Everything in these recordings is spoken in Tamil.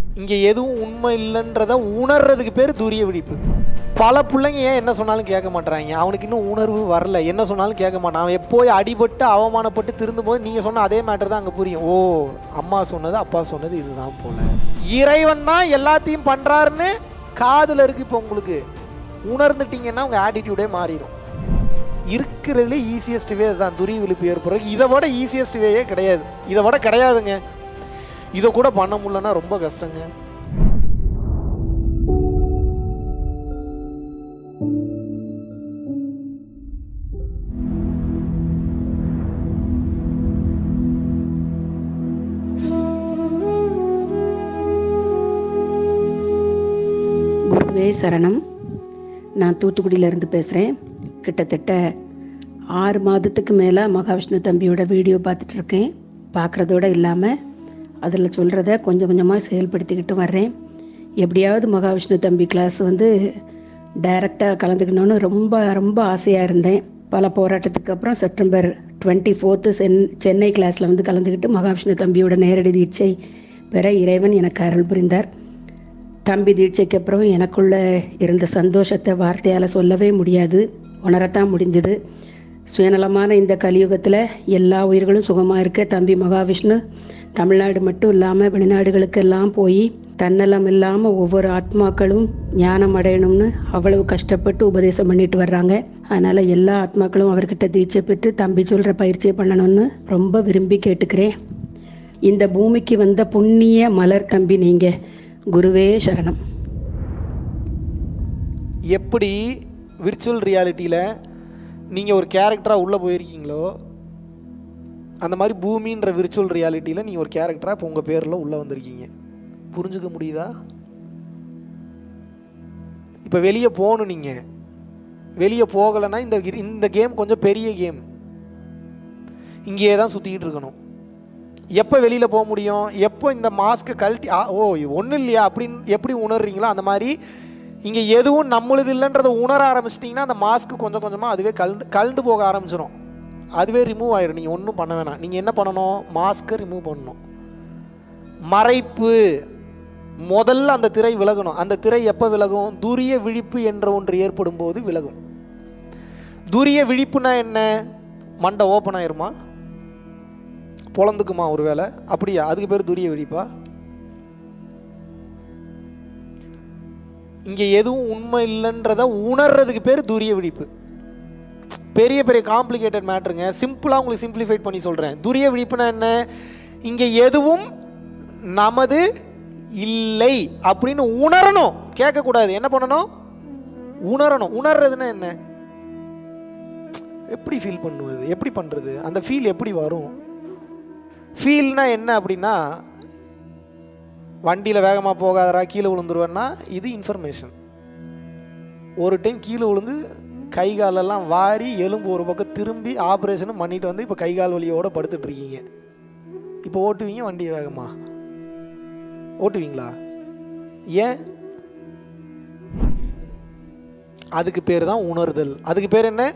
இங்கே எதுவும் உண்மை இல்லைன்றத உணர்றதுக்கு பேர் துரிய விழிப்பு பல பிள்ளைங்க ஏன் என்ன சொன்னாலும் கேட்க மாட்றாங்க அவனுக்கு இன்னும் உணர்வு வரல என்ன சொன்னாலும் கேட்க மாட்டான் அவன் எப்போய் அடிபட்டு அவமானப்பட்டு திருந்தும் போது நீங்கள் சொன்ன அதே மேட்டர் தான் அங்கே புரியும் ஓ அம்மா சொன்னது அப்பா சொன்னது இதுதான் போல இறைவன் தான் எல்லாத்தையும் பண்ணுறாருன்னு காதில் இருக்கு இப்போ உங்களுக்கு உணர்ந்துட்டீங்கன்னா உங்கள் ஆட்டிடியூடே மாறிடும் இருக்கிறதுலே ஈஸியஸ்ட் வே தான் துரிய விழிப்பு ஏற்படுறது இதை விட ஈஸியஸ்ட் வேயே கிடையாது இதை விட கிடையாதுங்க இதை கூட பண்ண முடியலன்னா ரொம்ப கஷ்டங்க குருவே சரணம் நான் தூத்துக்குடியிலேருந்து பேசுகிறேன் கிட்டத்தட்ட ஆறு மாதத்துக்கு மேலே மகாவிஷ்ணு தம்பியோட வீடியோ பார்த்துட்ருக்கேன் பார்க்குறதோட இல்லாமல் அதில் சொல்கிறத கொஞ்சம் கொஞ்சமாக செயல்படுத்திக்கிட்டு வர்றேன் எப்படியாவது மகாவிஷ்ணு தம்பி கிளாஸ் வந்து டைரெக்டாக கலந்துக்கணும்னு ரொம்ப ரொம்ப ஆசையாக இருந்தேன் பல போராட்டத்துக்கு அப்புறம் செப்டம்பர் டுவெண்ட்டி ஃபோர்த்து சென் சென்னை கிளாஸில் வந்து கலந்துக்கிட்டு மகாவிஷ்ணு தம்பியோட நேரடி தீட்சை பெற இறைவன் எனக்கு அருள் புரிந்தார் தம்பி தீட்சைக்கு அப்புறம் எனக்குள்ள இருந்த சந்தோஷத்தை வார்த்தையால் சொல்லவே முடியாது உணரத்தான் முடிஞ்சது சுயநலமான இந்த கலியுகத்தில் எல்லா உயிர்களும் சுகமாக இருக்க தம்பி மகாவிஷ்ணு தமிழ்நாடு மட்டும் இல்லாமல் வெளிநாடுகளுக்கெல்லாம் போய் தன்னலம் இல்லாமல் ஒவ்வொரு ஆத்மாக்களும் ஞானம் அடையணும்னு அவ்வளவு கஷ்டப்பட்டு உபதேசம் பண்ணிட்டு வர்றாங்க அதனால் எல்லா ஆத்மாக்களும் அவர்கிட்ட தீட்சை பெற்று தம்பி சொல்கிற பயிற்சியை பண்ணணும்னு ரொம்ப விரும்பி கேட்டுக்கிறேன் இந்த பூமிக்கு வந்த புண்ணிய மலர் தம்பி நீங்கள் குருவே சரணம் எப்படி விர்ச்சுவல் ரியாலிட்டியில் நீங்கள் ஒரு கேரக்டராக உள்ளே போயிருக்கீங்களோ அந்த மாதிரி பூமின்ற விர்ச்சுவல் ரியாலிட்டியில் நீங்கள் ஒரு கேரக்டராக இப்போ உங்கள் பேரில் உள்ளே வந்திருக்கீங்க புரிஞ்சுக்க முடியுதா இப்போ வெளியே போகணும் நீங்கள் வெளியே போகலைன்னா இந்த இந்த கேம் கொஞ்சம் பெரிய கேம் இங்கேயே தான் சுற்றிக்கிட்டு இருக்கணும் எப்போ வெளியில் போக முடியும் எப்போ இந்த மாஸ்க்கை கழட்டி ஆ ஓ இது ஒன்றும் இல்லையா அப்படின்னு எப்படி உணர்றீங்களோ அந்த மாதிரி இங்கே எதுவும் நம்மளுது இல்லைன்றதை உணர ஆரம்பிச்சிட்டிங்கன்னா அந்த மாஸ்க்கு கொஞ்சம் கொஞ்சமாக அதுவே கலண்டு கலண்டு போக ஆரம்பிச்சிடும் அதுவே ரிமூவ் ஆயிடும் நீங்கள் ஒன்றும் பண்ண வேணாம் நீங்கள் என்ன பண்ணணும் மாஸ்க்கை ரிமூவ் பண்ணணும் மறைப்பு முதல்ல அந்த திரை விலகணும் அந்த திரை எப்போ விலகும் துரிய விழிப்பு என்ற ஒன்று ஏற்படும் போது விலகும் துரிய விழிப்புனா என்ன மண்டை ஓப்பன் ஆயிருமா பொழந்துக்குமா ஒரு வேளை அப்படியா அதுக்கு பேர் துரிய விழிப்பா இங்கே எதுவும் உண்மை இல்லைன்றத உணர்றதுக்கு பேர் துரிய விழிப்பு பெரிய பெரிய காம்ப்ளிகேட்டட் மேட்ருங்க சிம்பிளாக உங்களுக்கு சிம்பிளிஃபைட் பண்ணி சொல்கிறேன் துரிய விழிப்புனா என்ன இங்கே எதுவும் நமது இல்லை அப்படின்னு உணரணும் கேட்கக்கூடாது என்ன பண்ணணும் உணரணும் உணர்றதுன்னா என்ன எப்படி ஃபீல் பண்ணுவது எப்படி பண்ணுறது அந்த ஃபீல் எப்படி வரும் ஃபீல்னா என்ன அப்படின்னா வண்டியில் வேகமாக போகாதரா கீழே விழுந்துருவேன்னா இது இன்ஃபர்மேஷன் ஒரு டைம் கீழே விழுந்து கை காலெல்லாம் வாரி எலும்பு ஒரு பக்கம் திரும்பி ஆப்ரேஷனும் பண்ணிட்டு வந்து இப்போ கை கால் வலியோடு படுத்துட்டு இருக்கீங்க இப்போ ஓட்டுவீங்க வண்டி வேகமா ஓட்டுவீங்களா ஏன் அதுக்கு பேர் தான் உணர்தல் அதுக்கு பேர் என்ன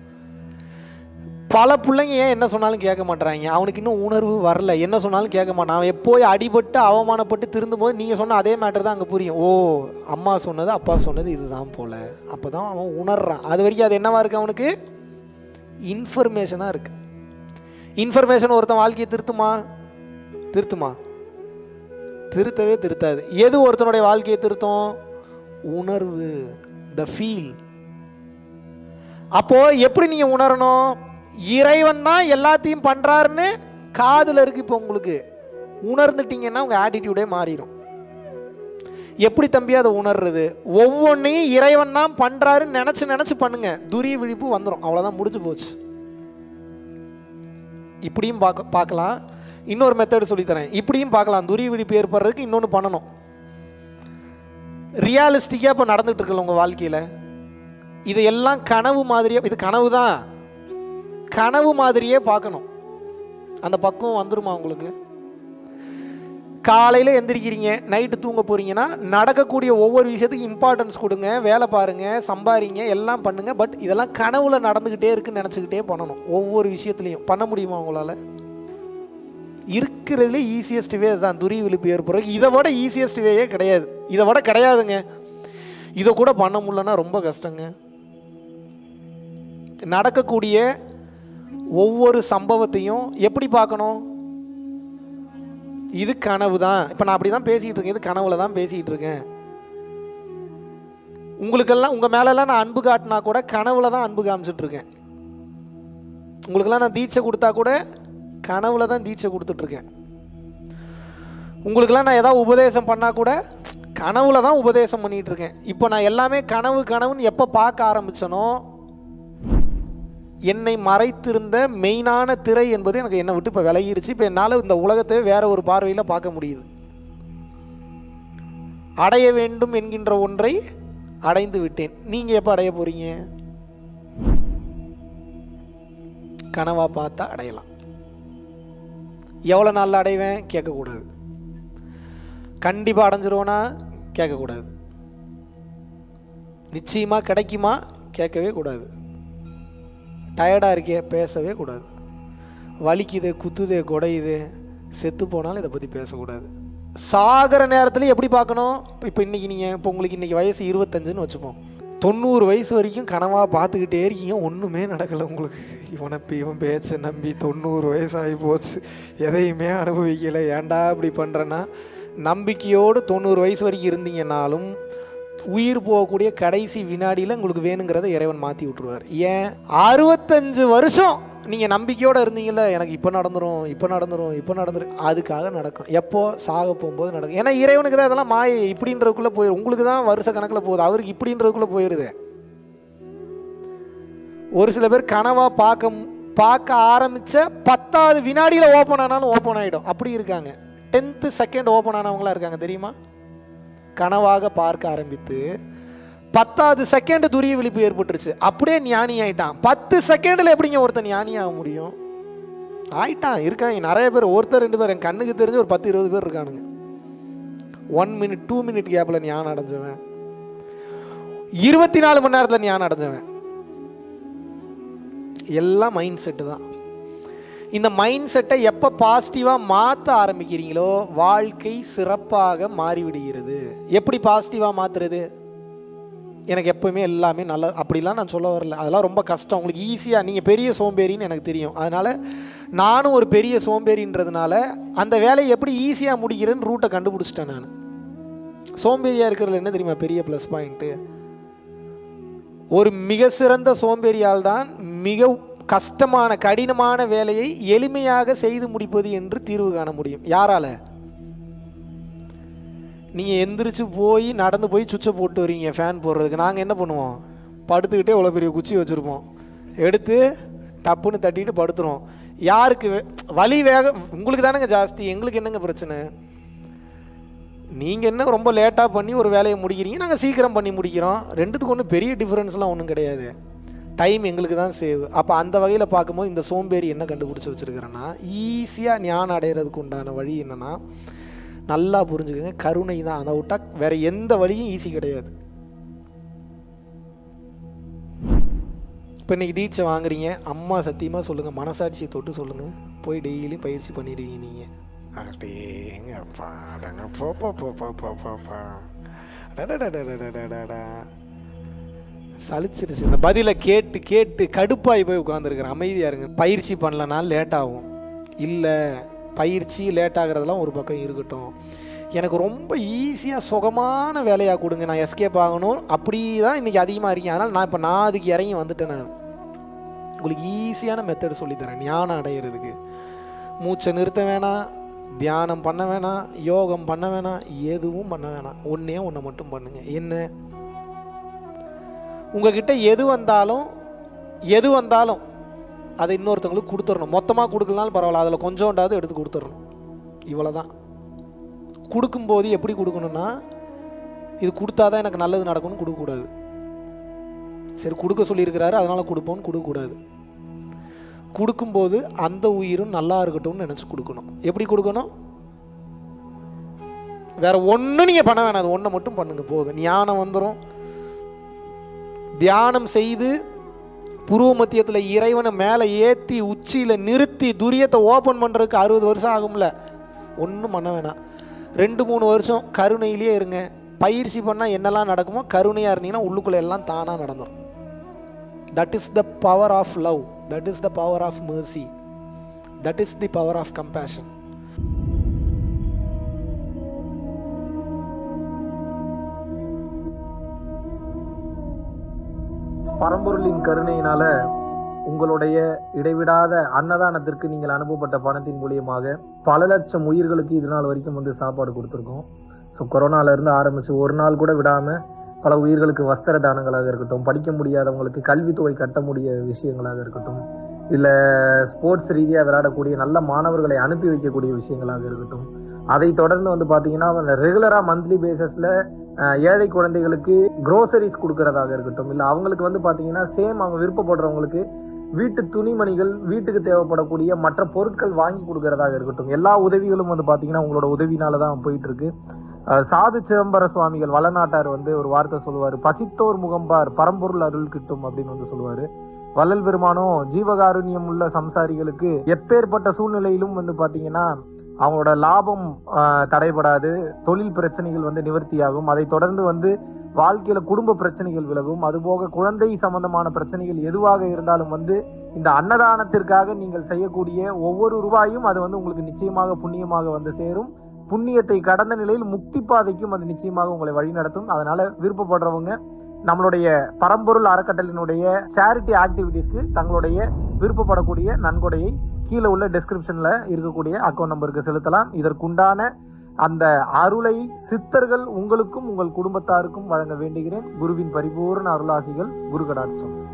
பல பிள்ளைங்க ஏன் என்ன சொன்னாலும் கேட்க மாட்றாங்க அவனுக்கு இன்னும் உணர்வு வரல என்ன சொன்னாலும் கேட்க மாட்டான் அவன் எப்போய் அடிபட்டு அவமானப்பட்டு திருந்தும் போது நீங்கள் சொன்ன அதே மேட்டர் தான் அங்கே புரியும் ஓ அம்மா சொன்னது அப்பா சொன்னது இதுதான் போல அப்போ தான் அவன் உணர்றான் அது வரைக்கும் அது என்னவா இருக்கு அவனுக்கு இன்ஃபர்மேஷனாக இருக்கு இன்ஃபர்மேஷன் ஒருத்தன் வாழ்க்கையை திருத்துமா திருத்துமா திருத்தவே திருத்தாது எது ஒருத்தனுடைய வாழ்க்கையை திருத்தும் உணர்வு த ஃபீல் அப்போ எப்படி நீங்க உணரணும் இறைவன் தான் எல்லாத்தையும் பண்றாருன்னு காதுல இருக்கு இப்போ உங்களுக்கு உணர்ந்துட்டீங்கன்னா உங்க ஆட்டிடியூடே மாறிடும் எப்படி தம்பி அதை உணர்றது ஒவ்வொன்றையும் இறைவன் தான் பண்றாருன்னு நினைச்சு நினைச்சு பண்ணுங்க துரிய விழிப்பு வந்துடும் அவ்வளோதான் முடிஞ்சு போச்சு இப்படியும் பார்க்க பார்க்கலாம் இன்னொரு மெத்தடு சொல்லித்தரேன் இப்படியும் பார்க்கலாம் துரிய விழிப்பு ஏற்படுறதுக்கு இன்னொன்று பண்ணணும் ரியாலிஸ்டிக்காக இப்போ நடந்துட்டு இருக்குல்ல உங்கள் வாழ்க்கையில் இதையெல்லாம் கனவு மாதிரியே இது கனவு தான் கனவு மாதிரியே பார்க்கணும் அந்த பக்கம் வந்துருமா உங்களுக்கு காலையில் எந்திரிக்கிறீங்க நைட்டு தூங்க போகிறீங்கன்னா நடக்கக்கூடிய ஒவ்வொரு விஷயத்துக்கும் இம்பார்ட்டன்ஸ் கொடுங்க வேலை பாருங்கள் சம்பாரிங்க எல்லாம் பண்ணுங்கள் பட் இதெல்லாம் கனவுல நடந்துக்கிட்டே இருக்குன்னு நினச்சிக்கிட்டே பண்ணணும் ஒவ்வொரு விஷயத்துலையும் பண்ண முடியுமா உங்களால் இருக்கிறதுலே ஈஸியஸ்ட் வே தான் துரி விழிப்பு ஏற்படுறதுக்கு இதை விட ஈஸியஸ்ட் வேயே கிடையாது இதை விட கிடையாதுங்க இதை கூட பண்ண முடியலன்னா ரொம்ப கஷ்டங்க நடக்கக்கூடிய ஒவ்வொரு சம்பவத்தையும் எப்படி பார்க்கணும் இது கனவு தான் இப்போ நான் அப்படி தான் பேசிக்கிட்டு இருக்கேன் இது கனவுல தான் பேசிக்கிட்டு இருக்கேன் உங்களுக்கெல்லாம் உங்கள் மேலெல்லாம் நான் அன்பு காட்டினா கூட கனவுல தான் அன்பு காமிச்சிட்டு இருக்கேன் உங்களுக்கெல்லாம் நான் தீட்சை கொடுத்தா கூட கனவுல தான் தீட்சை கொடுத்துட்ருக்கேன் உங்களுக்கெல்லாம் நான் ஏதாவது உபதேசம் பண்ணால் கூட கனவுல தான் உபதேசம் பண்ணிகிட்டு இருக்கேன் இப்போ நான் எல்லாமே கனவு கனவுன்னு எப்போ பார்க்க ஆரம்பிச்சனோ என்னை மறைத்திருந்த மெயினான திரை என்பது எனக்கு என்னை விட்டு இப்போ விலகிருச்சு இப்போ என்னால் இந்த உலகத்தை வேற ஒரு பார்வையில் பார்க்க முடியுது அடைய வேண்டும் என்கின்ற ஒன்றை அடைந்து விட்டேன் நீங்கள் எப்போ அடைய போகிறீங்க கனவா பார்த்தா அடையலாம் எவ்வளோ நாளில் அடைவேன் கேட்கக்கூடாது கண்டிப்பாக அடைஞ்சிருவோனா கேட்கக்கூடாது நிச்சயமாக கிடைக்குமா கேட்கவே கூடாது டயர்டாக இருக்கே பேசவே கூடாது வலிக்குது குத்துதே குடையுது செத்து போனாலும் இதை பற்றி பேசக்கூடாது சாகிற நேரத்தில் எப்படி பார்க்கணும் இப்போ இன்றைக்கி நீங்கள் இப்போ உங்களுக்கு இன்றைக்கி வயசு இருபத்தஞ்சுன்னு வச்சுப்போம் தொண்ணூறு வயசு வரைக்கும் கனவாக பார்த்துக்கிட்டே இருக்கீங்க ஒன்றுமே நடக்கலை உங்களுக்கு இவனை இப்போ இவன் பேச்சை நம்பி தொண்ணூறு வயசாகி போச்சு எதையுமே அனுபவிக்கலை ஏன்டா இப்படி பண்ணுறேன்னா நம்பிக்கையோடு தொண்ணூறு வயசு வரைக்கும் இருந்தீங்கன்னாலும் உயிர் போகக்கூடிய கடைசி வினாடியில் உங்களுக்கு வேணுங்கிறத இறைவன் மாற்றி விட்ருவார் ஏன் அறுபத்தஞ்சு வருஷம் நீங்கள் நம்பிக்கையோடு இருந்தீங்கல்ல எனக்கு இப்போ நடந்துரும் இப்போ நடந்துரும் இப்போ நடந்துரும் அதுக்காக நடக்கும் எப்போ சாக போகும்போது நடக்கும் ஏன்னா இறைவனுக்கு தான் இதெல்லாம் மாயை இப்படின்றதுக்குள்ளே போயிடும் உங்களுக்கு தான் வருஷ கணக்கில் போகுது அவருக்கு இப்படின்றதுக்குள்ளே போயிடுது ஒரு சில பேர் கனவாக பார்க்க பார்க்க ஆரம்பித்த பத்தாவது வினாடியில் ஓப்பன் ஆனாலும் ஓப்பன் ஆகிடும் அப்படி இருக்காங்க டென்த்து செகண்ட் ஓப்பன் ஆனவங்களாம் இருக்காங்க தெரியுமா கனவாக பார்க்க ஆரம்பித்து பத்தாவது செகண்ட் துரிய விழிப்பு ஏற்பட்டுருச்சு அப்படியே ஞானி ஆயிட்டான் பத்து செகண்டில் எப்படிங்க ஒருத்தன் ஞானி ஆக முடியும் ஆயிட்டான் இருக்காங்க நிறைய பேர் ஒருத்தர் ரெண்டு பேர் என் கண்ணுக்கு தெரிஞ்சு ஒரு பத்து இருபது பேர் இருக்கானுங்க ஒன் மினிட் டூ மினிட் கேப்பில் ஞானம் அடைஞ்சவன் இருபத்தி நாலு மணி நேரத்தில் ஞானம் அடைஞ்சவன் எல்லாம் மைண்ட் செட்டு தான் இந்த மைண்ட் செட்டை எப்போ பாசிட்டிவாக மாற்ற ஆரம்பிக்கிறீங்களோ வாழ்க்கை சிறப்பாக மாறிவிடுகிறது எப்படி பாசிட்டிவாக மாற்றுறது எனக்கு எப்போவுமே எல்லாமே நல்ல அப்படிலாம் நான் சொல்ல வரல அதெல்லாம் ரொம்ப கஷ்டம் உங்களுக்கு ஈஸியாக நீங்கள் பெரிய சோம்பேறின்னு எனக்கு தெரியும் அதனால் நானும் ஒரு பெரிய சோம்பேறின்றதுனால அந்த வேலையை எப்படி ஈஸியாக முடிக்கிறேன்னு ரூட்டை கண்டுபிடிச்சிட்டேன் நான் சோம்பேறியாக இருக்கிறதுல என்ன தெரியுமா பெரிய ப்ளஸ் பாயிண்ட்டு ஒரு மிக சிறந்த சோம்பேறியால் தான் மிக கஷ்டமான கடினமான வேலையை எளிமையாக செய்து முடிப்பது என்று தீர்வு காண முடியும் யாரால நீங்கள் எந்திரிச்சு போய் நடந்து போய் சுவிட்சை போட்டு வரீங்க ஃபேன் போடுறதுக்கு நாங்கள் என்ன பண்ணுவோம் படுத்துக்கிட்டே இவ்வளோ பெரிய குச்சி வச்சுருப்போம் எடுத்து டப்புன்னு தட்டிட்டு படுத்துருவோம் யாருக்கு வே- வலி வேகம் உங்களுக்கு தானேங்க ஜாஸ்தி எங்களுக்கு என்னங்க பிரச்சனை நீங்கள் என்ன ரொம்ப லேட்டாக பண்ணி ஒரு வேலையை முடிக்கிறீங்க நாங்கள் சீக்கிரம் பண்ணி முடிக்கிறோம் ரெண்டுத்துக்கு ஒன்றும் பெரிய டிஃப்ரென்ஸ்லாம் ஒன்றும் கிடையாது டைம் எங்களுக்கு தான் சேவ் அப்போ அந்த வகையில் பார்க்கும்போது இந்த சோம்பேறி என்ன கண்டுபிடிச்சி வச்சுருக்கிறேன்னா ஈஸியாக ஞானம் அடையிறதுக்கு உண்டான வழி என்னென்னா நல்லா புரிஞ்சுக்கோங்க கருணை தான் அதை விட்டா வேறு எந்த வழியும் ஈஸி கிடையாது இப்போ இன்னைக்கு தீட்சை வாங்குறீங்க அம்மா சத்தியமாக சொல்லுங்கள் மனசாட்சியை தொட்டு சொல்லுங்கள் போய் டெய்லியும் பயிற்சி பண்ணிடுவீங்க நீங்கள் அடேங்கப்பா அடங்கப்பா பா பா பா பா பா பா அடடடடடடடடடா. சலிச்சிருச்சு இந்த பதிலை கேட்டு கேட்டு கடுப்பாகி போய் உட்காந்துருக்குறேன் அமைதியாக இருங்க பயிற்சி பண்ணலனாலும் லேட் ஆகும் இல்லை பயிற்சி லேட் ஆகிறதெல்லாம் ஒரு பக்கம் இருக்கட்டும் எனக்கு ரொம்ப ஈஸியாக சுகமான வேலையாக கொடுங்க நான் எஸ்கேப் ஆகணும் அப்படி தான் இன்றைக்கி அதிகமாக இருக்கேன் அதனால் நான் இப்போ நான் அதுக்கு இறங்கி வந்துட்டேன் நான் உங்களுக்கு ஈஸியான மெத்தட் சொல்லித்தரேன் ஞானம் அடையிறதுக்கு மூச்சை நிறுத்த வேணாம் தியானம் பண்ண வேணாம் யோகம் பண்ண வேணாம் எதுவும் பண்ண வேணாம் ஒன்றே ஒன்று மட்டும் பண்ணுங்க என்ன உங்ககிட்ட எது வந்தாலும் எது வந்தாலும் அதை இன்னொருத்தவங்களுக்கு கொடுத்துடணும் மொத்தமாக கொடுக்கலனாலும் பரவாயில்ல அதில் கொஞ்சோண்டாவது எடுத்து கொடுத்துடணும் இவ்வளோ தான் கொடுக்கும்போது எப்படி கொடுக்கணும்னா இது கொடுத்தா தான் எனக்கு நல்லது நடக்கும்னு கொடுக்கக்கூடாது சரி கொடுக்க சொல்லியிருக்கிறாரு அதனால் கொடுப்போம்னு கொடுக்கக்கூடாது கொடுக்கும்போது அந்த உயிரும் நல்லா இருக்கட்டும்னு நினச்சி கொடுக்கணும் எப்படி கொடுக்கணும் வேற ஒன்றும் நீங்கள் பண்ண வேணாம் அது ஒன்றை மட்டும் பண்ணுங்க போதும் ஞானம் வந்துடும் தியானம் செய்து புருவ மத்தியத்தில் இறைவனை மேலே ஏற்றி உச்சியில் நிறுத்தி துரியத்தை ஓப்பன் பண்ணுறதுக்கு அறுபது வருஷம் ஆகும்ல ஒன்றும் பண்ண வேணாம் ரெண்டு மூணு வருஷம் கருணையிலேயே இருங்க பயிற்சி பண்ணால் என்னெல்லாம் நடக்குமோ கருணையாக இருந்தீங்கன்னா உள்ளுக்குள்ளே எல்லாம் தானாக நடந்துடும் that is the power of love that is the power of mercy that is the power of compassion பரம்பொருளின் கருணையினால உங்களுடைய இடைவிடாத அன்னதானத்திற்கு நீங்கள் அனுப்பப்பட்ட பணத்தின் மூலியமாக பல லட்சம் உயிர்களுக்கு இது நாள் வரைக்கும் வந்து சாப்பாடு கொடுத்துருக்கோம் ஸோ கொரோனால இருந்து ஆரம்பிச்சு ஒரு நாள் கூட விடாம பல உயிர்களுக்கு வஸ்திர தானங்களாக இருக்கட்டும் படிக்க முடியாதவங்களுக்கு கல்வித்தொகை கட்ட முடிய விஷயங்களாக இருக்கட்டும் இல்லை ஸ்போர்ட்ஸ் ரீதியாக விளையாடக்கூடிய நல்ல மாணவர்களை அனுப்பி வைக்கக்கூடிய விஷயங்களாக இருக்கட்டும் அதை தொடர்ந்து வந்து பார்த்தீங்கன்னா ரெகுலராக மந்த்லி பேசிஸில் ஏழை குழந்தைகளுக்கு க்ரோசரிஸ் கொடுக்கறதாக இருக்கட்டும் இல்லை அவங்களுக்கு வந்து பார்த்தீங்கன்னா சேம் அவங்க விருப்பப்படுறவங்களுக்கு வீட்டு துணிமணிகள் வீட்டுக்கு தேவைப்படக்கூடிய மற்ற பொருட்கள் வாங்கி கொடுக்கறதாக இருக்கட்டும் எல்லா உதவிகளும் வந்து பார்த்தீங்கன்னா உங்களோட உதவினால தான் போயிட்டு இருக்கு அஹ் சாது சிதம்பர சுவாமிகள் வளநாட்டார் வந்து ஒரு வார்த்தை சொல்லுவார் பசித்தோர் முகம்பார் பரம்பொருள் அருள் கிட்டும் அப்படின்னு வந்து சொல்லுவாரு வள்ளல் பெருமானும் ஜீவகாருண்யம் உள்ள சம்சாரிகளுக்கு எப்பேற்பட்ட சூழ்நிலையிலும் வந்து பாத்தீங்கன்னா அவங்களோட லாபம் ஆஹ், தடைபடாது தொழில் பிரச்சனைகள் வந்து நிவர்த்தியாகும் அதை தொடர்ந்து வந்து வாழ்க்கையில குடும்ப பிரச்சனைகள் விலகும் அதுபோக குழந்தை சம்பந்தமான பிரச்சனைகள் எதுவாக இருந்தாலும் வந்து இந்த அன்னதானத்திற்காக நீங்கள் செய்யக்கூடிய ஒவ்வொரு ரூபாயும் அது வந்து உங்களுக்கு நிச்சயமாக புண்ணியமாக வந்து சேரும் புண்ணியத்தை கடந்த நிலையில் முக்தி பாதைக்கும் அது நிச்சயமாக உங்களை வழிநடத்தும் அதனால விருப்பப்படுறவங்க நம்மளுடைய பரம்பொருள் அறக்கட்டளினுடைய சேரிட்டி ஆக்டிவிட்டீஸ்க்கு தங்களுடைய விருப்பப்படக்கூடிய நன்கொடையை கீழே உள்ள டெஸ்கிரிப்ஷன்ல இருக்கக்கூடிய அக்கௌண்ட் நம்பருக்கு செலுத்தலாம் இதற்குண்டான அந்த அருளை சித்தர்கள் உங்களுக்கும் உங்கள் குடும்பத்தாருக்கும் வழங்க வேண்டுகிறேன் குருவின் பரிபூர்ண அருளாசிகள் குரு கடாட்சம்